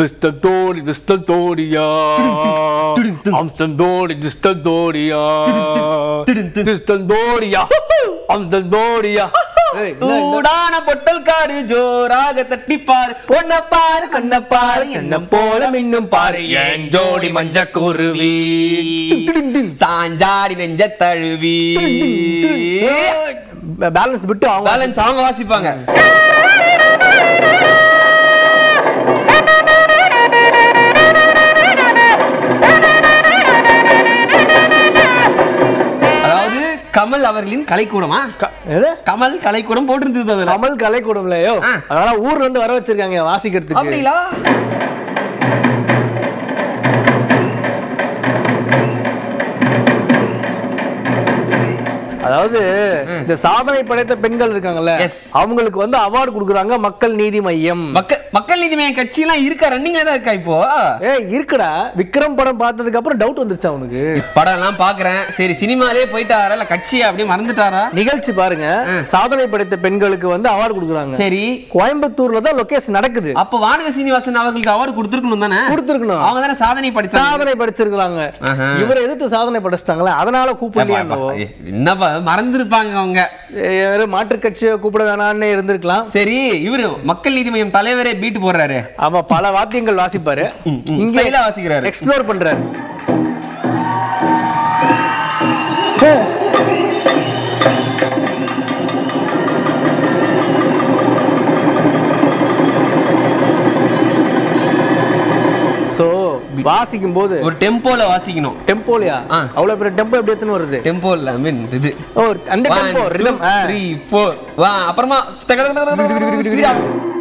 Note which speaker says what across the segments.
Speaker 1: Mr. Dory, Mr. Doria. I'm the Dory, Mr. Doria. Mr. Doria. I'm the Doria. ஏய், என்ன, என்ன?
Speaker 2: சூடான பொட்டல் காடு ஜோராக தட்டி பாரு பொண்ண பாரு கண்ண பாரு என்ன போல மின்னும் பாரு
Speaker 1: என் ஜோடி மஞ்ச குருவி
Speaker 2: சாஞ்சாடி நெஞ்ச தழுவி
Speaker 1: பேலன்ஸ் விட்டு அவங்க
Speaker 2: பேலன்ஸ் அவங்க வாசிப்பாங்க அதாவது கமல் அவர்களின் கலைக்கூடமா
Speaker 1: க- எது
Speaker 2: கமல் கலைக்கூடம் போட்டிருந்தது அதுல
Speaker 1: கமல் கலை கூடம்லயோ
Speaker 2: ஆ.
Speaker 1: அதனால ஊர்ல இருந்து வர வச்சிருக்காங்க வாசிக்கிறதுக்கு
Speaker 2: அப்படிங்களா
Speaker 1: அதாவது இந்த சாதனை படைத்த பெண்கள் இருக்காங்கல்ல
Speaker 2: Yes.
Speaker 1: அவங்களுக்கு வந்து அவார்டு கொடுக்குறாங்க மக்கள் நீதி மையம்
Speaker 2: மக்கள் மக்கள் நீதி மையம் கட்சி எல்லாம் இருக்கா ரன்னிங்ல தான் இருக்கா இப்போ
Speaker 1: ஏய் இருக்குடா விக்ரம் படம் பார்த்ததுக்கு அப்புறம் டவுட் வந்துருச்சு அவனுக்கு
Speaker 2: படம் எல்லாம் பாக்குறேன் சரி சினிமாலே போயிட்டாரா இல்ல கட்சியை அப்படியே மறந்துட்டாரா
Speaker 1: நிகழ்ச்சி பாருங்க சாதனை படைத்த பெண்களுக்கு வந்து அவார்டு கொடுக்குறாங்க
Speaker 2: சரி
Speaker 1: கோயம்புத்தூர்ல தான் லொகேஷன் நடக்குது
Speaker 2: அப்ப வானக சீனிவாசன் அவர்களுக்கு அவார்டு கொடுத்துருக்கணும் தானே
Speaker 1: கொடுத்துருக்கணும்
Speaker 2: அவங்க தானே சாதனை படிச்சாங்க
Speaker 1: சாதனை படிச்சிருக்காங்க
Speaker 2: ஆஹா.
Speaker 1: இவரை எதிர்த்து சாதனை படிச்சிட்டாங்களே அதனால கூப்பிடலையா
Speaker 2: அப்பா, அப்பா, ஏ, என்னப்பா மறந்துருப்பாங்க அவங்க
Speaker 1: யாரு மாற்றுக் கட்சியை கூப்பிட வேணாம்னு இருந்திருக்கலாம்
Speaker 2: சரி இவரு மக்கள் நீதி மையம் தலைவரே பீட் போடுறாரு
Speaker 1: ஆமா பல வாத்தியங்கள் வாசிப்பாரு இங்க
Speaker 2: ஸ்டைலா வாசிக்கிறாரு
Speaker 1: எக்ஸ்ப்ளோர் பண்றாரு சோ வாசிக்கும் போது
Speaker 2: ஒரு டெம்போல வாசிக்கணும்
Speaker 1: டெம்போலியா
Speaker 2: ஆ.
Speaker 1: அவ்வளவு பெரிய டெம்போ எப்படி எத்தனை வருது
Speaker 2: டெம்போ இல்ல ஐ மீன் இது
Speaker 1: ஓ அந்த டெம்போ ரிதம்
Speaker 2: த்ரீ ஃபோர் வா அப்புறமா தக, தக, தக, தக, தக, தக, speed ஆ.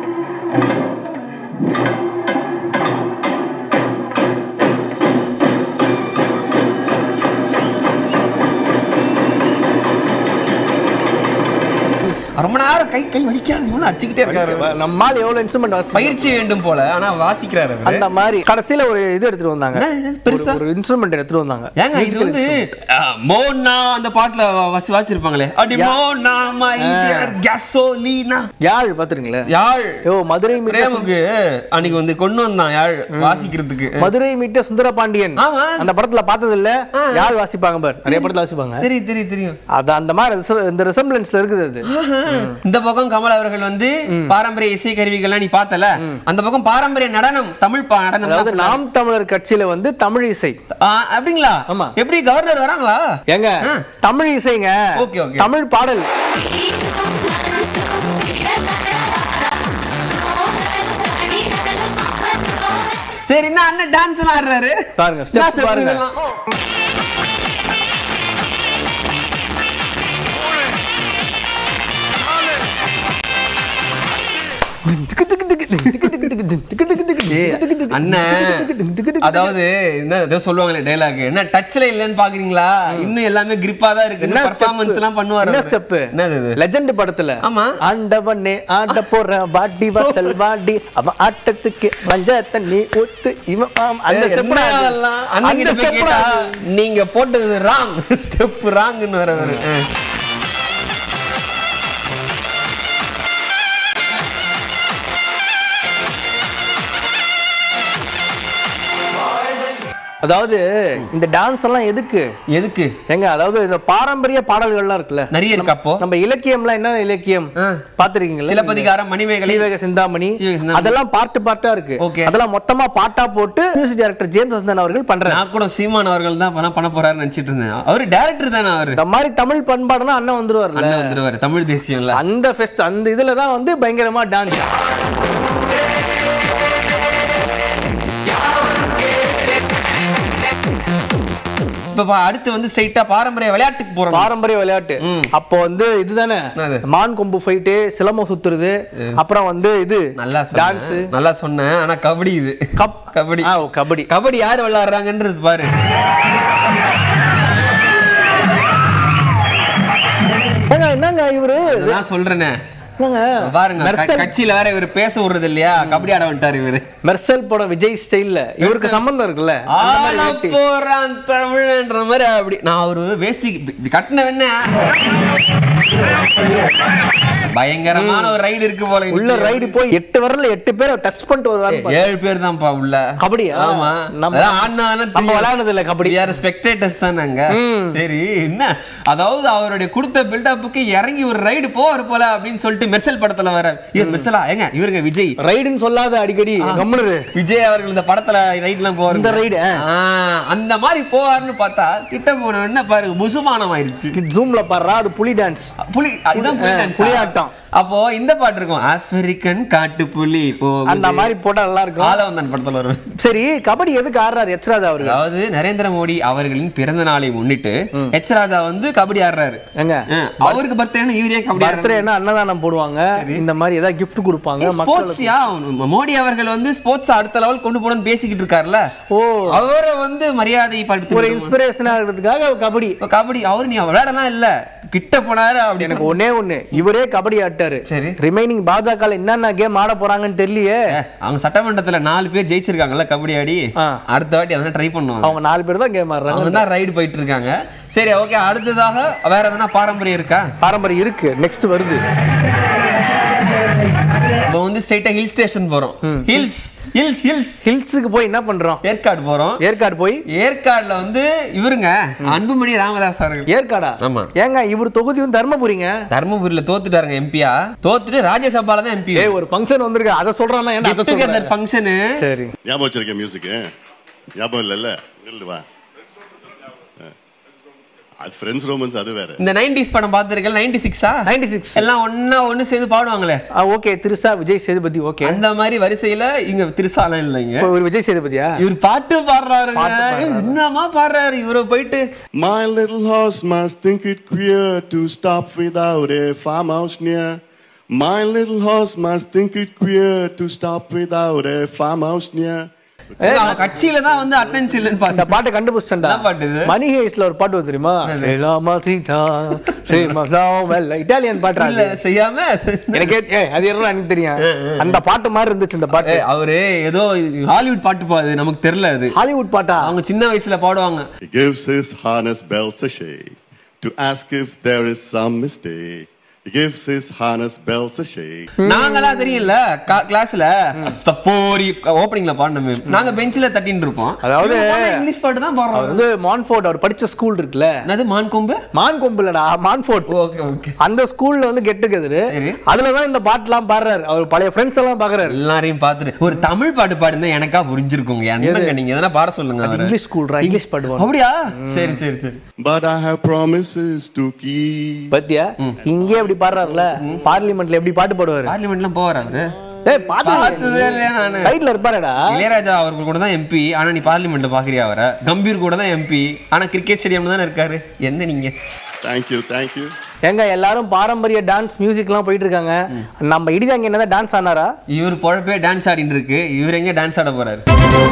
Speaker 2: ரொம்ப நேரம் கை கை வலிக்காது இவனும் அடிச்சுக்கிட்டே இருக்காரு
Speaker 1: நம்மால் எவ்வளவு இன்ஸ்ட்ருமெண்ட் வாசி
Speaker 2: பயிற்சி வேண்டும் போல ஆனா வாசிக்கிறாரு அவரு.
Speaker 1: அந்த மாதிரி கடைசியில ஒரு இது எடுத்துட்டு வந்தாங்க
Speaker 2: என்ன இது பெருசா?
Speaker 1: ஒரு- ஒரு இன்ஸ்ட்ருமெண்ட் எடுத்துட்டு வந்தாங்க
Speaker 2: ஏங்க இது
Speaker 1: Musical
Speaker 2: வந்து
Speaker 1: instrument.
Speaker 2: அஹ், மோனா அந்த பாட்டுல வாசி வாசிச்சிருப்பாங்களே அடி மோனா மை டியர் கேசோலினா
Speaker 1: யாழ் பாத்துருங்களேன்
Speaker 2: யாழ்
Speaker 1: யோ மதுரை மீட்ட
Speaker 2: பிரேமுக்கு அன்னைக்கு வந்து கொண்டு வந்தான் யாழ் வாசிக்கிறதுக்கு
Speaker 1: மதுரை மீட்ட சுந்தர பாண்டியன்
Speaker 2: ஆமா
Speaker 1: அந்த படத்துல பார்த்தது இல்ல யாழ் வாசிப்பாங்க பார் நிறைய படத்துல வாசிப்பாங்க
Speaker 2: தெரியும் தெரியும் தெரியும்
Speaker 1: அது அந்த மாதிரி ரிச- இந்த ரிசம்பிளன்ஸ்ல இருக்குது அது
Speaker 2: இந்த பக்கம் கமல் அவர்கள் வந்து பாரம்பரிய இசை கருவிகள்லாம் நீ பார்த்தல அந்த பக்கம் பாரம்பரிய நடனம் தமிழ் பா- நடனம்
Speaker 1: அதாவது
Speaker 2: தான்
Speaker 1: நாம் தமிழர் கட்சியில வந்து தமிழ் இசை
Speaker 2: ஆ, அப்படிங்களா
Speaker 1: ஆமா.
Speaker 2: எப்படி கவர்னர் வராங்களா
Speaker 1: ஏங்க தமிழ் இசைங்க
Speaker 2: Okay, okay.
Speaker 1: தமிழ் பாடல்
Speaker 2: சரி என்ன அண்ணன் டான்ஸ் எல்லாம் ஆடுறாரு
Speaker 1: பாருங்க, step
Speaker 2: என்ன step
Speaker 1: பாருங்க.
Speaker 2: இதெல்லாம்? அண்ணன் அதாவது என்ன ஏதோ சொல்லுவாங்களே டைலாக் என்ன டச்ல இல்லன்னு பாக்குறீங்களா இன்னும் எல்லாமே கிரிப்பா தான் இருக்கு
Speaker 1: என்ன
Speaker 2: பெர்ஃபார்மன்ஸ் எல்லாம் பண்ணுவாரு
Speaker 1: என்ன
Speaker 2: அவரு.
Speaker 1: ஸ்டெப்
Speaker 2: என்னது இது
Speaker 1: லெஜெண்ட் படத்துல
Speaker 2: ஆமா.
Speaker 1: ஆண்டவனே ஆண்ட போற வாடி வாசல் வாடி அவன் ஆட்டத்துக்கு மஞ்ச தண்ணி ஊத்து இவன் ஆம், அந்த
Speaker 2: ஏய்,
Speaker 1: step
Speaker 2: என்ன
Speaker 1: தான் அது.
Speaker 2: அதெல்லாம்? அண்ணன்
Speaker 1: அந்த
Speaker 2: கிட்ட போய்
Speaker 1: step
Speaker 2: கேட்டா,
Speaker 1: தான் அது.
Speaker 2: நீங்க போட்டது ராங் ஸ்டெப் ராங்னு வர வரு
Speaker 1: அதாவது இந்த டான்ஸ் எல்லாம் எதுக்கு
Speaker 2: எதுக்கு
Speaker 1: ஏங்க அதாவது இந்த பாரம்பரிய பாடல்கள்லாம் இருக்குல்ல
Speaker 2: நிறைய இருக்கு அப்போ
Speaker 1: நம்ம இலக்கியம்லாம் என்ன இலக்கியம்
Speaker 2: ஆ.
Speaker 1: பாத்திருக்கீங்களா
Speaker 2: சிலப்பதிகாரம் மணிமேகலை
Speaker 1: சீவக சிந்தாமணி
Speaker 2: சீவக சிந்தாமணி.
Speaker 1: அதெல்லாம் பார்ட் பார்ட்டா இருக்கு
Speaker 2: Okay.
Speaker 1: அதெல்லாம் மொத்தமா பாட்டா போட்டு மியூசிக் டைரக்டர் ஜேம்ஸ் வசந்தன் அவர்கள் பண்றாரு
Speaker 2: நான் கூட சீமான் அவர்கள் தான் பணம் பண்ண போறாருன்னு நினைச்சிட்டு இருந்தேன் அவரு டேரக்டர் தானே அவரு
Speaker 1: இந்த மாதிரி தமிழ் பண்பாடுனா அண்ணன் வந்துருவார்ல
Speaker 2: அண்ணன் வந்துருவாரு தமிழ் தேசியம்ல
Speaker 1: அந்த ஃபெஸ்ட் அந்த இதுல தான் வந்து பயங்கரமா டான்ஸ்
Speaker 2: இப்ப பா- அடுத்து வந்து ஸ்ட்ரைட்டா பாரம்பரிய விளையாட்டுக்கு போறோம்
Speaker 1: பாரம்பரிய விளையாட்டு
Speaker 2: ம்.
Speaker 1: அப்போ வந்து இதுதானே
Speaker 2: என்னது?
Speaker 1: மான் கொம்பு ஃபைட்டு சிலம்பம் சுத்துறது அப்புறம் வந்து இது
Speaker 2: நல்லா
Speaker 1: டான்ஸ்
Speaker 2: சொன்னேன் நல்லா சொன்னேன் ஆனா கபடி இது
Speaker 1: கப்
Speaker 2: கபடி
Speaker 1: ஆ, ஓ, கபடி
Speaker 2: கபடி யார் விளையாடுறாங்கன்றது பாரு
Speaker 1: ஏங்க, என்னங்க இவரு
Speaker 2: நான் சொல்றேனே
Speaker 1: என்னங்க
Speaker 2: பாருங்க க-
Speaker 1: மெர்சல்
Speaker 2: கட்சியில வேற இவர் பேச விடுறது இல்லையா கபடி ஆட வந்துட்டாரு இவரு
Speaker 1: மெர்சல் படம் விஜய் ஸ்டைல்ல இவருக்கு சம்பந்தம் இருக்குல்ல அந்த மாதிரி
Speaker 2: ஆள
Speaker 1: வெட்டி.
Speaker 2: போறான் தமிழன்ற மாதிரி அப்படி நான் ஒரு வேஷ்டி இப்படி- இப்படி கட்டின வேணா பயங்கரமான ஒரு ரைடு இருக்கு போல
Speaker 1: உள்ள
Speaker 2: இன்னைக்கு.
Speaker 1: ரைடு போய் எட்டு வரல எட்டு பேரை டச் பண்ணிட்டு வருவாரு பாரு.
Speaker 2: ஏழு பேர் தான்ப்பா உள்ள
Speaker 1: கபடியா?
Speaker 2: ஆமா
Speaker 1: நம்ம-
Speaker 2: அதான் ஆடினாதானே
Speaker 1: நம்ம
Speaker 2: தெரியும்.
Speaker 1: விளையாடுனது இல்ல கபடி
Speaker 2: யார் ஸ்பெக்டேட்டர்ஸ் தானங்க சரி என்ன அதாவது அவருடைய கொடுத்த பில்டப்புக்கு இறங்கி ஒரு ரைடு போவார் போல அப்படின்னு சொல்லிட்டு மெர்சல் படத்துல வர இவர் மெர்சலா ஏங்க இவருங்க விஜய்
Speaker 1: ரைடுன்னு சொல்லாத அடிக்கடி கம்முனு
Speaker 2: விஜய் அவர்கள் இந்த படத்துல ரைட்லாம் போவாரு
Speaker 1: இந்த ride, ஆ.
Speaker 2: அந்த மாதிரி போவாருன்னு பார்த்தா கிட்ட போன என்ன பாருங்க புசுமானம் ஆயிருச்சு
Speaker 1: ஜூம்ல பாடுறா அது புலி டான்ஸ்
Speaker 2: புலி இதுதான் புலி
Speaker 1: ஆ,
Speaker 2: dance ஆ?
Speaker 1: புலியாட்டம்.
Speaker 2: அப்போ இந்த பாட்டு இருக்கும் ஆப்பிரிக்கன் காட்டு புலி
Speaker 1: அந்த மாதிரி போட்டா நல்லா இருக்கும்
Speaker 2: ஆலவந்தான் படத்துல வரும்
Speaker 1: சரி கபடி எதுக்கு ஆடுறாரு எச்ராஜா அவருக்கு
Speaker 2: அதாவது நரேந்திர மோடி அவர்களின் பிறந்த நாளை முன்னிட்டு எச் ராஜா வந்து கபடி ஆடுறாரு
Speaker 1: எங்க
Speaker 2: ஆ, அவருக்கு பர்த்டேன்னு இவரே கபடி ஆடுறாரு
Speaker 1: பர்த்டேனா அன்னதானம் போடுவாங்க இந்த மாதிரி ஏதாவது gift கொடுப்பாங்க மக்களுக்கு
Speaker 2: ஸ்போர்ட்ஸ்யா மோடி அவர்கள் வந்து ஸ்போர்ட்ஸ் அடுத்த லெவல் கொண்டு போகணும்னு பேசிக்கிட்டு இருக்காருல்ல
Speaker 1: ஓ
Speaker 2: அவரை வந்து மரியாதை படுத்தி
Speaker 1: ஒரு இன்ஸ்பிரேஷனா இருக்கிறதுக்காக கபடி
Speaker 2: இப்ப கபடி அவர் நீ விளையாடலாம் இல்ல கிட்ட போனாரு அப்படி
Speaker 1: எனக்கு ஒண்ணே ஒண்ணு இவரே கபடி ஆட்டாரு
Speaker 2: சரி.
Speaker 1: ரிமைனிங் பாஜக என்னென்ன கேம் ஆட போறாங்கன்னு தெரியலையே
Speaker 2: அவங்க சட்டமன்றத்துல நாலு பேர் ஜெயிச்சிருக்காங்கல்ல கபடி ஆடி
Speaker 1: ஆ.
Speaker 2: அடுத்த வாட்டி அதெல்லாம் ட்ரை பண்ணுவாங்க
Speaker 1: அவங்க நாலு பேர் தான் கேம் ஆடுறாங்க
Speaker 2: அவங்க தான் ரைடு போயிட்டு இருக்காங்க சரி ஓகே அடுத்ததாக வேற எதனா பாரம்பரியம் இருக்கா
Speaker 1: பாரம்பரியம் இருக்கு நெக்ஸ்ட் வருது
Speaker 2: இப்போ வந்து ஸ்ட்ரைட்டா ஹில் ஸ்டேஷன் போறோம் ஹில்ஸ் ஹில்ஸ் ஹில்ஸ்
Speaker 1: ஹில்ஸுக்கு போய் என்ன பண்றோம்
Speaker 2: ஏற்காடு போறோம்
Speaker 1: ஏற்காடு போய்
Speaker 2: ஏற்காடுல வந்து இவருங்க அன்புமணி ராமதாஸ் அவர்கள்
Speaker 1: ஏற்காடா
Speaker 2: ஆமா.
Speaker 1: ஏங்க இவர் தொகுதி வந்து தர்மபுரிங்க
Speaker 2: தர்மபுரியில தோத்துட்டாருங்க எம்பியா தோத்துட்டு ராஜ்யசபால தான் எம்பி
Speaker 1: ஏய் ஒரு ஃபங்க்ஷன் வந்திருக்கு அதை சொல்றானா ஏன்டா அதை சொல்ற?
Speaker 2: டுகெதர் ஃபங்க்ஷனு
Speaker 1: சரி
Speaker 3: ஞாபகம் வச்சிருக்கேன் மியூசிக்கு ஞாபகம் இல்லைல்ல இல்லை வா அது ஃப்ரெண்ட்ஸ் ரோமன்ஸ் அது வேற
Speaker 2: இந்த 90s படம் பார்த்திருக்கேன் 96 சிக்ஸா
Speaker 1: 96
Speaker 2: எல்லாம் ஒண்ணா ஒண்ணு சேர்ந்து பாடுவாங்களே
Speaker 1: ஓகே திருசா விஜய் சேதுபதி ஓகே
Speaker 2: அந்த மாதிரி வரிசையில இங்க திருசாலாம் இல்லைங்க
Speaker 1: ஒரு விஜய் சேதுபதியா
Speaker 2: இவர் பாட்டு பாடுறாருங்க
Speaker 1: பாட்டு பாடுறாரு.
Speaker 2: என்னமா பாடுறாரு இவரை போயிட்டு
Speaker 3: My little horse must think it queer to stop without a farmhouse near. My little horse must think it queer to stop without a farmhouse near.
Speaker 2: அவங்க கட்சியில தான் வந்து அட்டென்ஸ் இல்லைன்னு
Speaker 1: இந்த
Speaker 2: பார்த்தா
Speaker 1: பாட்டு கண்டுபிடிச்சிட்டா
Speaker 2: என்ன பாட்டு இது?
Speaker 1: மணி ஹேஸ்ல ஒரு பாட்டு வருது தெரியுமா ஸ்ரீலாமா சீதா ஸ்ரீமலாமல்ல இட்டாலியன் பாட்டு
Speaker 2: இல்ல
Speaker 1: அது.
Speaker 2: செய்யாம
Speaker 1: எனக்கே ஏ அது என்ன எனக்கு தெரியும் அந்த பாட்டு மாதிரி இருந்துச்சு இந்த பாட்டு
Speaker 2: ஏய், அவரு ஏதோ ஹாலிவுட் பாட்டு பாது நமக்கு தெரியல அது
Speaker 1: ஹாலிவுட் பாட்டா
Speaker 2: அவங்க சின்ன வயசுல பாடுவாங்க
Speaker 3: He gives his harness belts a shake to ask if there is some mistake. He gives his harness belts a shake.
Speaker 2: நாங்களாம் தெரியும்ல கா- கிளாஸ்ல அஸ்தபோரி ஓப்பனிங்ல பாடணுமே நாங்க பெஞ்சில தட்டின்னு இருப்போம்
Speaker 1: அதாவது-
Speaker 2: இவங்க பாடுனா இங்கிலீஷ் பாட்டு தான்
Speaker 1: அவர்
Speaker 2: பாடுறாங்க
Speaker 1: வந்து மான்ஃபோர்ட் அவர் படிச்ச ஸ்கூல் இருக்குல்ல
Speaker 2: என்னது மான் கொம்பு
Speaker 1: மான் கொம்புலடா மான்ஃபோர்ட்
Speaker 2: ஓகே ஓகே
Speaker 1: அந்த ஸ்கூல்ல வந்து கெட் டுகெதர்
Speaker 2: சரி.
Speaker 1: அதுலதான் இந்த பாட்டுலாம் பாடுறாரு அவர் பழைய ஃப்ரெண்ட்ஸ் எல்லாம் பாக்குறாரு
Speaker 2: எல்லாரையும் பார்த்துட்டு ஒரு தமிழ் பாட்டு பாடுந்தா எனக்கா புரிஞ்சிருக்குங்க என்னங்க நீங்க எதனா பாட சொல்லுங்க அவரை.
Speaker 1: இங்கிலீஷ் ஸ்கூல்ரா இங்கிலீஷ் பாடுவாங்க
Speaker 2: அப்படியா சரி சரி சரி
Speaker 3: But I have promises to keep.
Speaker 1: பத்தியா இங்கே அப்படி பாடுறாருல பார்லிமெண்ட்ல எப்படி பாட்டு பாடுவாரு
Speaker 2: பார்லிமெண்ட்லாம் போவார் அவரு
Speaker 1: ஏய் பாத்து
Speaker 2: பார்த்ததே இல்லையா நானு
Speaker 1: சைடுல இருப்பாருடா
Speaker 2: இளையராஜா அவர்கள் கூட தான் எம்பி ஆனா நீ பார்லிமெண்ட்ல பாக்குறியா அவரை கம்பீர் கூட தான் எம்பி ஆனா கிரிக்கெட் ஸ்டேடியம்ல தானே இருக்காரு என்ன நீங்க
Speaker 3: Thank you, thank you.
Speaker 1: எங்க எல்லாரும் பாரம்பரிய டான்ஸ் மியூசிக்லாம் போயிட்டு இருக்காங்க நம்ம இடிதாங்க என்னதான் டான்ஸ் ஆனாரா
Speaker 2: இவர் பொழப்பே டான்ஸ் ஆடிட்டு இருக்கு இவர் எங்க டான்ஸ் ஆட போறாரு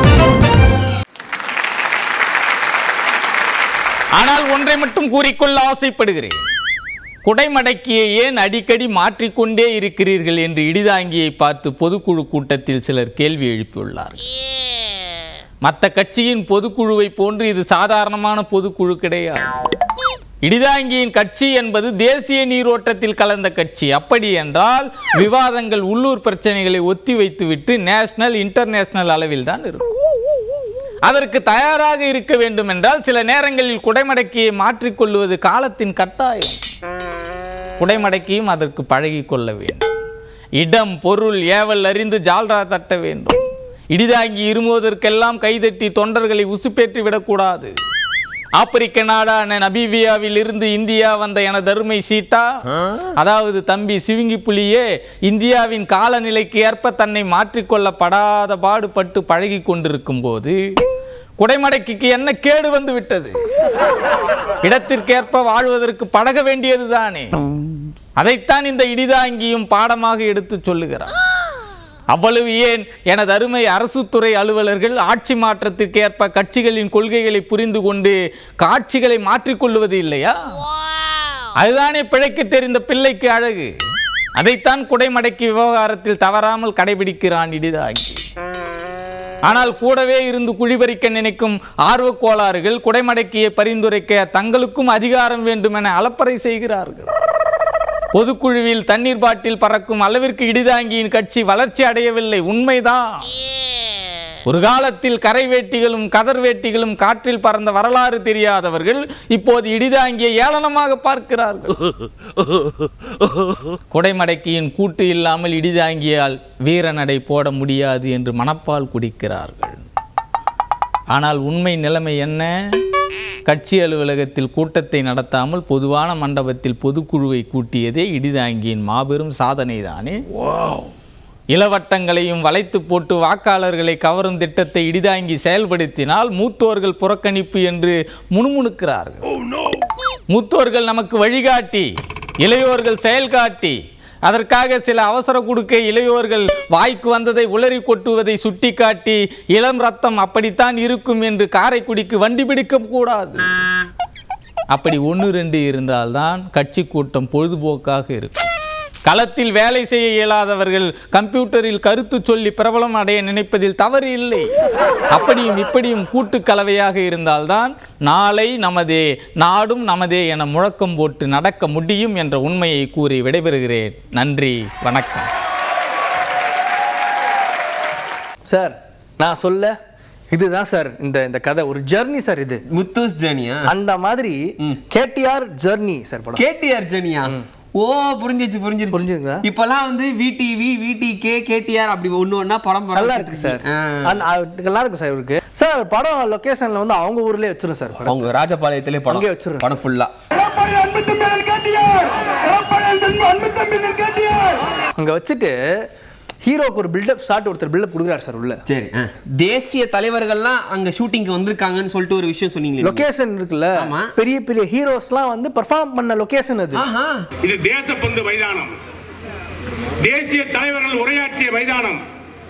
Speaker 4: ஆனால் ஒன்றை மட்டும் கூறிக்கொள்ள ஆசைப்படுகிறேன் குடைமடக்கியை ஏன் அடிக்கடி மாற்றிக்கொண்டே இருக்கிறீர்கள் என்று இடிதாங்கியை பார்த்து பொதுக்குழு கூட்டத்தில் சிலர் கேள்வி எழுப்பியுள்ளார்கள் மற்ற கட்சியின் பொதுக்குழுவை போன்று இது சாதாரணமான பொதுக்குழு கிடையாது இடிதாங்கியின் கட்சி என்பது தேசிய நீரோட்டத்தில் கலந்த கட்சி அப்படி என்றால் விவாதங்கள் உள்ளூர் பிரச்சனைகளை ஒத்தி வைத்துவிட்டு நேஷனல் இன்டர்நேஷனல் அளவில் தான் இருக்கும் அதற்கு தயாராக இருக்க வேண்டும் என்றால் சில நேரங்களில் குடைமடக்கியை மாற்றிக்கொள்வது காலத்தின் கட்டாயம் குடைமடக்கியும் அதற்கு பழகிக் கொள்ள வேண்டும் இடம் பொருள் ஏவல் அறிந்து ஜால்ரா தட்ட வேண்டும் இடிதாங்கி இருமுவதற்கெல்லாம் கைதட்டி தொண்டர்களை உசுப்பேற்றி விடக்கூடாது ஆப்பிரிக்க நாடான நபீபியாவில் இருந்து இந்தியா வந்த எனது அருமை சீட்டா அதாவது தம்பி சிவிங்கி புலியே இந்தியாவின் காலநிலைக்கு ஏற்ப தன்னை மாற்றிக்கொள்ளப்படாத பாடுபட்டு பழகி கொண்டிருக்கும் போது குடைமடக்கிக்கு என்ன கேடு வந்து விட்டது இடத்திற்கேற்ப வாழ்வதற்கு பழக வேண்டியதுதானே அதைத்தான் இந்த இடிதாங்கியும் பாடமாக எடுத்து சொல்லுகிறார் அவ்வளவு ஏன் எனது அருமை அரசு துறை அலுவலர்கள் ஆட்சி மாற்றத்திற்கு ஏற்ப கட்சிகளின் கொள்கைகளை புரிந்து கொண்டு காட்சிகளை மாற்றிக்கொள்வது இல்லையா அதுதானே பிழைக்க தெரிந்த பிள்ளைக்கு அழகு அதைத்தான் குடைமடக்கி விவகாரத்தில் தவறாமல் கடைபிடிக்கிறான் இடிதாங்கி ஆனால் கூடவே இருந்து குழிபறிக்க நினைக்கும் ஆர்வக் கோளாறுகள் குடைமடக்கியை பரிந்துரைக்க தங்களுக்கும் அதிகாரம் வேண்டும் என அலப்பறை செய்கிறார்கள் பொதுக்குழுவில் தண்ணீர் பாட்டில் பறக்கும் அளவிற்கு இடிதாங்கியின் கட்சி வளர்ச்சி அடையவில்லை உண்மைதான் ஒரு காலத்தில் கரை வேட்டிகளும் கதர் வேட்டிகளும் காற்றில் பறந்த வரலாறு தெரியாதவர்கள் இப்போது இடிதாங்கியை ஏளனமாக பார்க்கிறார்கள் குடைமடக்கியின் கூட்டு இல்லாமல் இடிதாங்கியால் வீரநடை போட முடியாது என்று மனப்பால் குடிக்கிறார்கள் ஆனால் உண்மை நிலைமை என்ன கட்சி அலுவலகத்தில் கூட்டத்தை நடத்தாமல் பொதுவான மண்டபத்தில் பொதுக்குழுவை கூட்டியதே இடிதாங்கியின் மாபெரும் சாதனைதானே இளவட்டங்களையும் வளைத்து போட்டு வாக்காளர்களை கவரும் திட்டத்தை இடிதாங்கி செயல்படுத்தினால் மூத்தோர்கள் புறக்கணிப்பு என்று முணுமுணுக்கிறார்கள் மூத்தோர்கள் நமக்கு வழிகாட்டி இளையோர்கள் செயல்காட்டி அதற்காக சில அவசர கொடுக்க இளையோர்கள் வாய்க்கு வந்ததை உளறி கொட்டுவதை சுட்டிக்காட்டி இளம் ரத்தம் அப்படித்தான் இருக்கும் என்று காரைக்குடிக்கு வண்டி பிடிக்க கூடாது அப்படி ஒன்று ரெண்டு இருந்தால்தான் கட்சி கூட்டம் பொழுதுபோக்காக இருக்கும் களத்தில் வேலை செய்ய இயலாதவர்கள் கம்ப்யூட்டரில் கருத்து சொல்லி பிரபலம் அடைய நினைப்பதில் தவறு இல்லை அப்படியும் இப்படியும் கூட்டு கலவையாக இருந்தால்தான் நாளை நமதே நாடும் நமதே என முழக்கம் போட்டு நடக்க முடியும் என்ற உண்மையை கூறி விடைபெறுகிறேன் நன்றி வணக்கம்
Speaker 1: சார் நான் சொல்ல இதுதான் சார் இந்த இந்த கதை ஒரு ஜர்னி சார் இது
Speaker 2: முத்தூஸ் ஜேர்னியா
Speaker 1: அந்த மாதிரி கேடிஆர் ஜர்னி சார் படம்
Speaker 2: கேடிஆர் ஜேர்னியா ஓ புரிஞ்சிச்சு புரிஞ்சிருச்சு
Speaker 1: புரிஞ்சுதுங்களா?
Speaker 2: இப்பெல்லாம் வந்து விடிவி விடிகே கேடிஆர் அப்படி ஒண்ணு ஒண்ணா படம் படம்
Speaker 1: நல்லா இருக்கு சார்
Speaker 2: ஆ.
Speaker 1: அந்த அது நல்லா இருக்கு சார் இவருக்கு சார் படம் லொகேஷன்ல வந்து அவங்க ஊர்லயே வச்சிரும் சார் படம்
Speaker 2: அவங்க ராஜபாளையத்திலே படம்
Speaker 1: அங்கேயே வச்சிடுறேன்.
Speaker 2: படம் ஃபுல்லா
Speaker 1: அங்க வச்சுட்டு ஹீரோக்கு ஒரு பில்டப் ஸ்டார்ட் ஒருத்தர் பில்டப் கொடுக்குறாரு சார் உள்ள
Speaker 2: சரி ஆ. தேசிய தலைவர்கள்லாம் அங்க ஷூட்டிங்க்கு வந்திருக்காங்கன்னு சொல்லிட்டு ஒரு விஷயம் சொன்னீங்களே நீங்க.
Speaker 1: லொகேஷன் இருக்குல்ல
Speaker 2: ஆமா.
Speaker 1: பெரிய பெரிய ஹீரோஸ்லாம் வந்து பெர்ஃபார்ம் பண்ண லொகேஷன் அது
Speaker 2: ஆஹா
Speaker 5: இது தேசப்பந்து மைதானம் தேசிய தலைவர்கள் உரையாற்றிய மைதானம்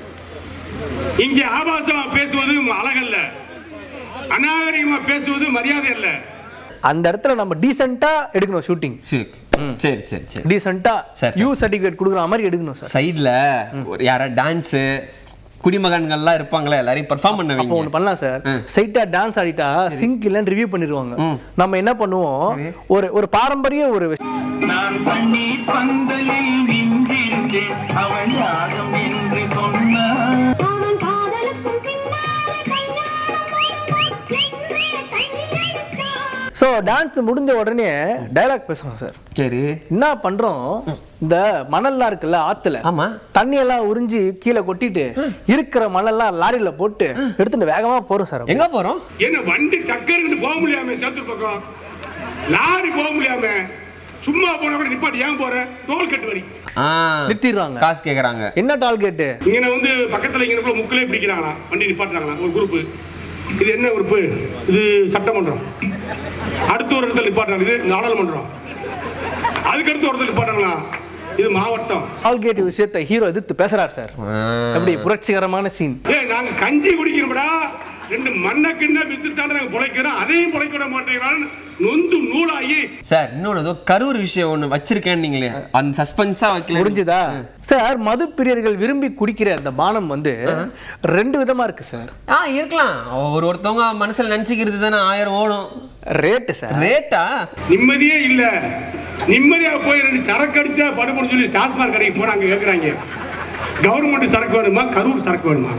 Speaker 5: இங்கே ஆபாசமா பேசுவது அழகல்ல அநாகரிகமா பேசுவது மரியாதை அல்ல
Speaker 1: அந்த இடத்துல நம்ம டீசெண்டா எடுக்கணும் ஷூட்டிங்
Speaker 2: சரி சரி சரி சரி
Speaker 1: டீசெண்டா
Speaker 2: சரி, சரி,
Speaker 1: யூ சர்டிபிகேட் கொடுக்குற மாதிரி எடுக்கணும் சார்
Speaker 2: சைடுல ஒரு யாரா டான்ஸ் குடிமகன்கள்லாம் இருப்பாங்களே எல்லாரையும் பெர்ஃபார்ம் பண்ண
Speaker 1: அப்போ
Speaker 2: வைங்க
Speaker 1: ஒன்று பண்ணலாம் சார்
Speaker 2: ம்.
Speaker 1: ஸ்ட்ரைட்டா டான்ஸ் ஆடிட்டா சிங்க் இல்லைன்னு ரிவ்யூ பண்ணிடுவாங்க
Speaker 2: ம்.
Speaker 1: நம்ம என்ன பண்ணுவோம் ஒரு ஒரு பாரம்பரிய ஒரு
Speaker 6: நான் தண்ணீர் பந்தலில் நின்றிருந்தேன் அவள் யாரும் என்று சொன்னார்
Speaker 7: அவன் காதலுக்கும் பின்னாலே கல்யாணம் வருமா என்று கையெழுத்தான்
Speaker 1: ஸோ டான்ஸ் முடிஞ்ச உடனே டைலாக் பேசுவோம் சார்
Speaker 2: சரி
Speaker 1: என்ன பண்றோம் இந்த மணல்லாம் இருக்குல்ல ஆத்துல
Speaker 2: ஆமா
Speaker 1: தண்ணி எல்லாம் உறிஞ்சி கீழே கொட்டிட்டு இருக்கிற மணல்லாம் லாரியில போட்டு எடுத்துட்டு வேகமா போறோம் சார்
Speaker 2: எங்க போறோம்
Speaker 5: என்ன வண்டி டக்கருக்கு போக முடியாம சேத்து பக்கம் லாரி போக முடியாம சும்மா போன கூட நிப்பாட்டி ஏன் போற டோல் கட்டு வரி
Speaker 2: ஆ
Speaker 1: நிறுத்திடுறாங்க
Speaker 2: காசு கேக்குறாங்க
Speaker 1: என்ன டால்கேட்டு
Speaker 5: இங்க வந்து பக்கத்துல இங்க முக்கிலே பிடிக்கிறாங்களா வண்டி நிப்பாட்டுறாங்களா ஒரு குரூப் இது என்ன குரூப் இது சட்டமன்றம் அடுத்த ஒரு இடத்துல நிப்பாட்டுறாங்க இது நாடாளுமன்றம் அதுக்கடுத்து ஒரு இடத்துல நிப்பாட்டுறாங்களா இது மாவட்டம்
Speaker 1: டால்கேட் விஷயத்தை ஹீரோ எதிர்த்து பேசுறாரு சார் எப்படி புரட்சிகரமான சீன்
Speaker 5: ஏய் நாங்க கஞ்சி குடிக்கிறோம்டா ரெண்டு மண்ணை கிண்ண வித்து தாண்ட நாங்க பொழைக்கிறோம் அதையும் பொழைக்க விட மாட்டேங்கிறான்னு நொந்து நூலாகி
Speaker 2: சார் இன்னொன்னு ஏதோ கரூர் விஷயம் ஒண்ணு வச்சிருக்கேன் நீங்களே அந்த சஸ்பென்ஸா வைக்கல
Speaker 1: முடிஞ்சுதா சார் மது பிரியர்கள் விரும்பி குடிக்கிற அந்த பானம் வந்து ரெண்டு விதமா இருக்கு சார்
Speaker 2: ஆ இருக்கலாம் ஒரு ஒருத்தவங்க மனசுல நினைச்சுக்கிறது தானே ஆயிரம் ஓடும்
Speaker 1: ரேட்டு சார்
Speaker 2: ரேட்டா
Speaker 5: நிம்மதியே இல்ல நிம்மதியா போய் ரெண்டு சரக்கு அடிச்சுட்டா படுபடும் சொல்லி டாஸ்மாக் கடைக்கு போனாங்க கேட்குறாங்க கவர்மெண்ட் சரக்கு வேணுமா கரூர் சரக்கு வேணுமா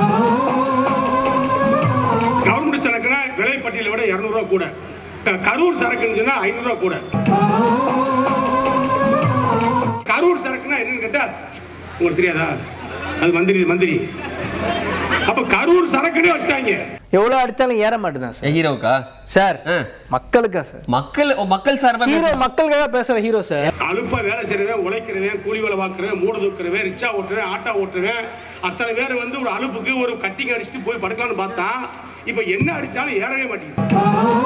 Speaker 5: கவர்மெண்ட் சரக்குனா விலை பட்டியலை விட இரநூறுவா கூட க- கரூர் சரக்குன்னு சொன்னா ஐநூறுரூவா கூட கரூர் சரக்குனா என்னன்னு கேட்டா உங்களுக்கு தெரியாதா அது மந்திரி மந்திரி அப்ப கரூர் சரக்குனே வச்சுட்டாங்க
Speaker 1: எவ்வளவு அடிச்சாலும் ஏற மாட்டேதான் சார்
Speaker 2: ஹீரோக்கா
Speaker 1: சார்
Speaker 2: ஆ.
Speaker 1: மக்களுக்கா சார்
Speaker 2: மக்கள் ஓ, மக்கள் சார்பா
Speaker 1: ஹீரோ
Speaker 2: பேச-
Speaker 1: மக்களுக்காக பேசுற ஹீரோ சார்
Speaker 5: அலுப்பா வேலை செய்யறவன் உழைக்கிறவன் கூலி வேலை பார்க்கறவன் மூடு தூக்குறவன் ரிக்ஷா ஓட்டுறவன் ஆட்டோ ஓட்டுறவன் அத்தனை பேர் வந்து ஒரு அலுப்புக்கு ஒரு கட்டிங் அடிச்சுட்டு போய் படுக்கலாம்னு பார்த்தா இப்ப என்ன அடிச்சாலும் ஏறவே மாட்டேங்குது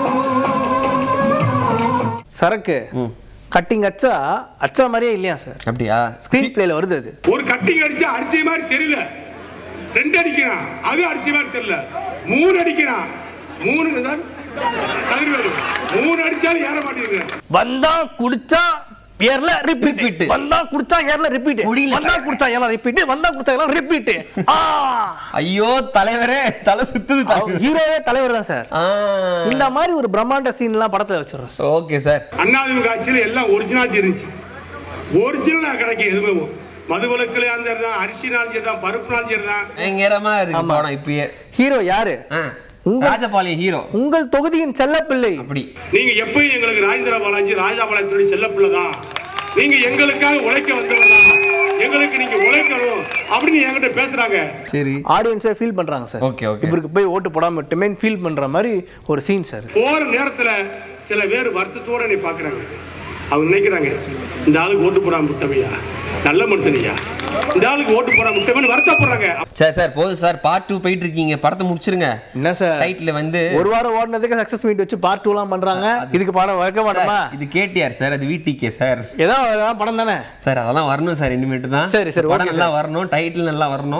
Speaker 1: சரக்கு கட்டிங் அச்சா அச்சா மாதிரியே இல்லையா சார்
Speaker 2: அப்படியா
Speaker 1: ஸ்கிரீன் பிளேல வருது அது
Speaker 5: ஒரு கட்டிங் அடிச்சா அடிச்ச மாதிரி தெரியல ரெண்டு அடிக்கிறான் அது அடிச்ச மாதிரி தெரியல மூணு அடிக்கிறான் மூணு இருந்தா கதிர்வேலு மூணு அடிச்சாலும் ஏற மாட்டேங்குது
Speaker 1: வந்தா குடிச்சா ஏர்ல ரிப்பீட்
Speaker 2: Repeat.
Speaker 1: வந்தா குடிச்சா ஏர்ல ரிப்பீட்
Speaker 2: முடியல.
Speaker 1: வந்தா குடிச்சா ஏர்ல ரிப்பீட் வந்தா குடிச்சா ஏர்ல ரிப்பீட்
Speaker 2: ஐயோ தலைவரே தலை சுத்துது தலைவர்.
Speaker 1: ஹீரோவே தலைவர் தான் சார்
Speaker 2: ஆ
Speaker 1: இந்த மாதிரி ஒரு பிரம்மாண்ட சீன் எல்லாம் படத்துல வச்சிடறோம் சார்
Speaker 2: ஓகே சார்
Speaker 5: அண்ணாதிமுக ஆட்சியில் எல்லாம் ஒரிஜினாலிட்டி இருந்துச்சு ஒரிஜினலா கிடைக்கும் எதுவுமே மதுவிலக்குல அந்த தான் அரிசினாலும் சரி தான் பருப்புனாலும் சரி தான்
Speaker 2: பயங்கரமா இருக்கு படம் இப்பயே
Speaker 1: ஹீரோ யாரு
Speaker 2: ஆ.
Speaker 1: உங்க-
Speaker 2: ராஜபாளையம் ஹீரோ
Speaker 1: உங்கள் தொகுதியின் செல்லப்பிள்ளை
Speaker 2: அப்படி
Speaker 5: நீங்க எப்பயும் எங்களுக்கு ராஜேந்திர பாலாஜி ராஜா பாலாஜி செல்லப்பிள்ளை தான் நீங்க எங்களுக்காக உழைக்க வந்தவர் தான் எங்களுக்கு நீங்க உழைக்கணும் அப்படின்னு என்கிட்ட பேசுறாங்க
Speaker 2: சரி
Speaker 1: ஆடியன்ஸே ஃபீல் பண்றாங்க சார்
Speaker 2: Okay, okay.
Speaker 1: இவருக்கு போய் ஓட்டு போடாம மட்டுமே ஃபீல் பண்ற மாதிரி ஒரு சீன் சார்
Speaker 5: போற நேரத்துல சில பேர் வருத்தத்தோட நீ பாக்குறாங்க அவங்க நினைக்கிறாங்க இந்த ஆளுக்கு ஓட்டு போடாம விட்டவையா நல்ல மனுஷனையா இந்த ஆளுக்கு ஓட்டு போடாம விட்டவன்னு வருத்தப்படுறாங்க
Speaker 2: சரி சார் போதும் சார் பார்ட் டூ போயிட்டு இருக்கீங்க படத்தை முடிச்சிருங்க
Speaker 1: என்ன சார்
Speaker 2: டைட்டில் வந்து
Speaker 1: ஒரு வாரம் ஓடினதுக்கு சக்சஸ் மீட் வச்சு பார்ட் டூ எல்லாம் பண்றாங்க இதுக்கு படம் வைக்க மாட்டோமா
Speaker 2: சார், இது கேட்டியார் சார் அது வீட்டிக்கே சார்
Speaker 1: ஏதோ அதெல்லாம் படம் தானே
Speaker 2: சார் அதெல்லாம் வரணும் சார் இனிமேட்டு தான்
Speaker 1: சரி, சரி,
Speaker 2: படம்
Speaker 1: okay,
Speaker 2: நல்லா வரணும் டைட்டில் நல்லா வரணும்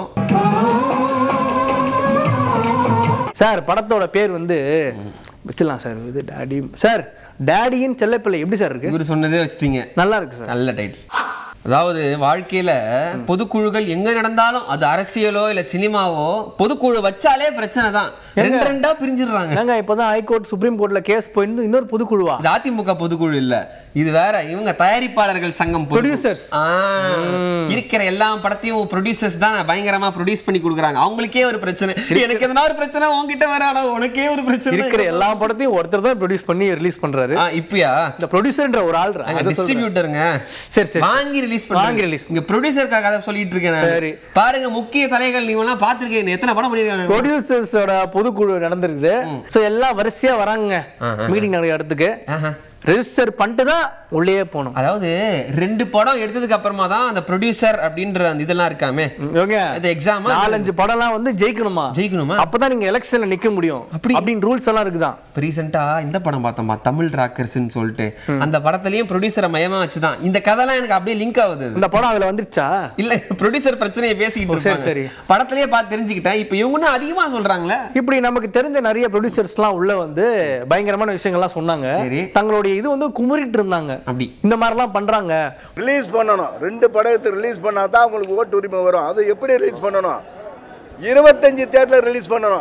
Speaker 1: சார் படத்தோட பேர் வந்து வச்சிடலாம் சார் இது டாடி சார் டேடியின் செல்லப்பிள்ளை எப்படி சார் இருக்கு
Speaker 2: இவர் சொன்னதே வச்சிட்டீங்க
Speaker 1: நல்லா இருக்கு சார்
Speaker 2: நல்ல டைட்டில் அதாவது வாழ்க்கையில பொதுக்குழுக்கள் எங்க நடந்தாலும் அது அரசியலோ இல்ல சினிமாவோ பொதுக்குழு வச்சாலே பிரச்சனை தான் ரெண்டு ரெண்டா பிரிஞ்சிடுறாங்க
Speaker 1: என்னங்க இப்போதான் ஹைகோர்ட் சுப்ரீம் கோர்ட்ல கேஸ் போயிருந்து இன்னொரு பொதுக்குழுவா
Speaker 2: இது அதிமுக பொதுக்குழு இல்ல இது வேற இவங்க தயாரிப்பாளர்கள் சங்கம் பொதுக்குழு.
Speaker 1: Producers.
Speaker 2: ஆ, இருக்கிற எல்லா படத்தையும் ப்ரொடியூசர்ஸ் தான் பயங்கரமா ப்ரொடியூஸ் பண்ணி கொடுக்குறாங்க அவங்களுக்கே ஒரு பிரச்சனை எனக்கு எதனா ஒரு பிரச்சனை உன்கிட்ட வேற ஆனா உனக்கே ஒரு பிரச்சனை
Speaker 1: இருக்கிற எல்லா படத்தையும் ஒருத்தர் தான் ப்ரொடியூஸ் பண்ணி ரிலீஸ் பண்றாரு
Speaker 2: ஆ, இப்பயா
Speaker 1: இந்த ப்ரொடியூசர்ன்ற ஒரு ஆள் அதை சொல்றேன்.
Speaker 2: டிஸ்ட்ரிபியூட்டருங்க
Speaker 1: சரி, சரி.
Speaker 2: வாங்கி ரிலீஸ்
Speaker 1: வாங்கி
Speaker 2: வாங்கி
Speaker 1: release.
Speaker 2: ரிலீஸ் இங்க ப்ரொடியூசருக்காக கதை சொல்லிட்டு இருக்கேன் நானு.
Speaker 1: சரி.
Speaker 2: பாருங்க முக்கிய தலைகள் நீங்க எல்லாம் பாத்திருக்கீங்க எத்தனை படம் பண்ணிருக்காங்க
Speaker 1: ப்ரொடியூசர்ஸோட பொதுக்குழு நடந்திருக்குது சோ எல்லாம் வரிசையா வராங்க மீட்டிங் நடக்கிற இடத்துக்கு
Speaker 2: ஆஹா.
Speaker 1: ரெஜிஸ்டர் பண்ணிட்டு தான் உள்ளே போகணும்
Speaker 2: அதாவது ரெண்டு படம் எடுத்ததுக்கு அப்புறமா தான் அந்த ப்ரொடியூசர் அப்படின்ற அந்த இதெல்லாம் இருக்காமே
Speaker 1: ஓகே
Speaker 2: இது exam ஆ?
Speaker 1: நாலஞ்சு படம்லாம் வந்து ஜெயிக்கணுமா
Speaker 2: ஜெயிக்கணுமா?
Speaker 1: அப்பதான் நீங்க எலெக்ஷன்ல நிக்க முடியும்
Speaker 2: அப்படி?
Speaker 1: அப்படின்னு ரூல்ஸ் எல்லாம் இருக்குதான்
Speaker 2: இப்போ ரீசெண்டா இந்த படம் பார்த்தோமா தமிழ் ராக்கர்ஸ்னு சொல்லிட்டு அந்த படத்துலயும் ப்ரொடியூசரை மையமா வச்சுதான் இந்த கதைலாம் எனக்கு அப்படியே லிங்க் ஆகுது அது.
Speaker 1: இந்த படம் அதுல வந்துருச்சா
Speaker 2: இல்ல ப்ரொடியூசர் பிரச்சனையை பேசிக்கிட்டு
Speaker 1: ஓ, சரி,
Speaker 2: இருப்பாங்க
Speaker 1: சரி.
Speaker 2: படத்திலேயே பார்த்து தெரிஞ்சுக்கிட்டேன் இப்போ இவங்க அதிகமா சொல்றாங்களே
Speaker 1: இப்படி நமக்கு தெரிஞ்ச நிறைய ப்ரொடியூசர்ஸ்லாம் உள்ள வந்து பயங்கரமான விஷயங்கள்லாம் சொன்னாங்க
Speaker 2: சரி.
Speaker 1: தங்களுடைய இது வந்து குமுறிட்டு இருந்தாங்க
Speaker 2: அப்படி
Speaker 1: இந்த மாதிரிலாம் பண்றாங்க
Speaker 8: ரிலீஸ் பண்ணணும் ரெண்டு படத்தை ரிலீஸ் பண்ணா தான் உங்களுக்கு ஓட்டு உரிமை வரும் அது எப்படி ரிலீஸ் பண்ணணும் இருபத்தஞ்சு தேட்டரில் ரிலீஸ் பண்ணணும்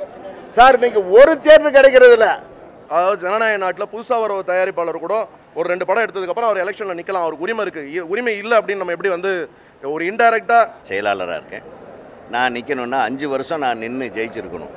Speaker 8: சார் இன்னைக்கு ஒரு தேட்டர் கிடைக்கிறது இல்ல
Speaker 3: அதாவது ஜனநாயக நாட்டில் புதுசாக வர ஒரு தயாரிப்பாளர் கூட ஒரு ரெண்டு படம் எடுத்ததுக்கப்புறம் அவர் எலெக்ஷனில் நிற்கலாம் அவருக்கு உரிமை இருக்குது உரிமை இல்லை அப்படின்னு நம்ம எப்படி வந்து ஒரு இன்டைரக்டாக
Speaker 9: செயலாளராக இருக்கேன் நான் நிற்கணும்னா அஞ்சு வருஷம் நான் நின்று ஜெயிச்சிருக்கணும்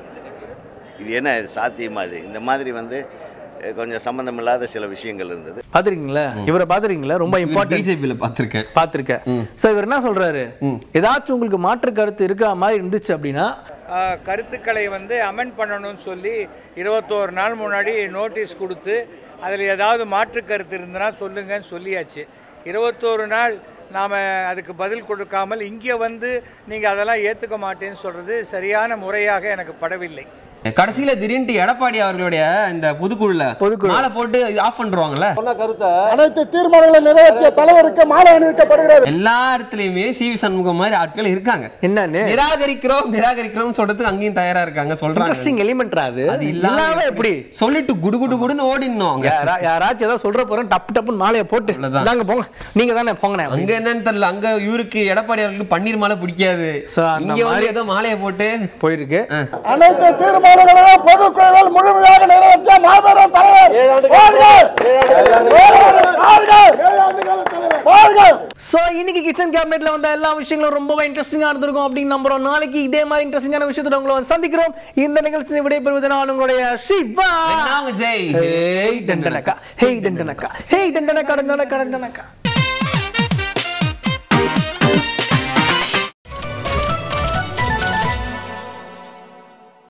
Speaker 9: இது என்ன இது சாத்தியமா இது இந்த மாதிரி வந்து அஹ், கொஞ்சம் சம்மந்தமில்லாத சில விஷயங்கள் இருந்தது
Speaker 1: பாத்திருக்கீங்களா இவரை பாத்திருக்கீங்களா ரொம்ப இம்பார்ட்டன்ட்
Speaker 2: பிஜேபியில் பார்த்துருக்கேன்
Speaker 1: பாத்திருக்கேன் சோ இவர் என்ன சொல்றாரு ஏதாச்சும் உங்களுக்கு மாற்று கருத்து இருக்கிற மாதிரி இருந்துச்சு அப்படின்னா
Speaker 10: ஆஹ், கருத்துக்களை வந்து அமெண்ட் பண்ணணும்னு சொல்லி இருபத்தோரு நாள் முன்னாடி நோட்டீஸ் கொடுத்து அதில் ஏதாவது மாற்று கருத்து இருந்தனா சொல்லுங்கன்னு சொல்லியாச்சு இருபத்தோரு நாள் நாம் அதுக்கு பதில் கொடுக்காமல் இங்கே வந்து நீங்கள் அதெல்லாம் ஏற்றுக்க மாட்டேன்னு சொல்கிறது சரியான முறையாக எனக்கு படவில்லை
Speaker 2: கடைசியில திடீர்னு எடப்பாடி அவர்களுடைய இந்த பொதுக்குழுல
Speaker 1: பொதுக்குழு.
Speaker 2: மாலை போட்டு ஆஃப் பண்றாங்கல்ல
Speaker 8: அனைத்து தீர்மானங்களை நிறைவேற்றிய தலைவருக்கு மாலை அணிவிக்கப்படுகிறது
Speaker 2: எல்லா இடத்துலயுமே சி வி சண்முகம் மாதிரி ஆட்கள் இருக்காங்க
Speaker 1: என்னன்னு
Speaker 2: நிராகரிக்கிறோம் நிராகரிக்கிறோம் சொல்றதுக்கு அங்கேயும் தயாரா இருக்காங்க சொல்றாங்க
Speaker 1: இன்ட்ரெஸ்டிங் எலிமெண்ட்ரா அது
Speaker 2: அது
Speaker 1: இல்லாம
Speaker 2: இல்லாம
Speaker 1: எப்படி
Speaker 2: சொல்லிட்டு குடு குடு குடுன்னு ஓடிடணும் அவங்க
Speaker 1: யாரா- யாராச்சும் ஏதாவது சொல்ற போறேன் டப்பு டப்புன்னு மாலையை போட்டு
Speaker 2: அவ்வளவுதான்.
Speaker 1: நாங்க போங்க நீங்க தானே போங்கண்ணே
Speaker 2: அங்க என்னன்னு தெரியல அங்க இவருக்கு எடப்பாடி அவர்களுக்கு பன்னீர் மாலை பிடிக்காது
Speaker 1: So, அந்த
Speaker 2: இங்க வந்து
Speaker 1: மாதிரி-
Speaker 2: ஏதோ மாலையை போட்டு
Speaker 1: போயிருக்கு
Speaker 8: அனைத்து தீர்மானங்களையும் பொதுக்குழுவில் முழுமையாக நிறைவேற்றிய மாபெரும் தலைவர் வாழ்க! வாழ்க! வாழ்க!
Speaker 1: சோ இன்னைக்கு கிச்சன் கேபினெட்ல வந்த எல்லா விஷயங்களும் ரொம்பவே இன்ட்ரெஸ்டிங்கா இருந்திருக்கும் அப்படின்னு நம்புறோம் நாளைக்கு இதே மாதிரி இன்ட்ரெஸ்டிங்கான விஷயத்துல உங்களை வந்து சந்திக்கிறோம் இந்த நிகழ்ச்சியை விடைபெறுவது நான் உங்களுடைய சிவா
Speaker 2: நாங்க ஜெய்
Speaker 1: ஹேய் டண்டனக்கா ஹேய் டண்டனக்கா ஹேய் டண்டனக்கா டண்டனக்கா டண்டனக்கா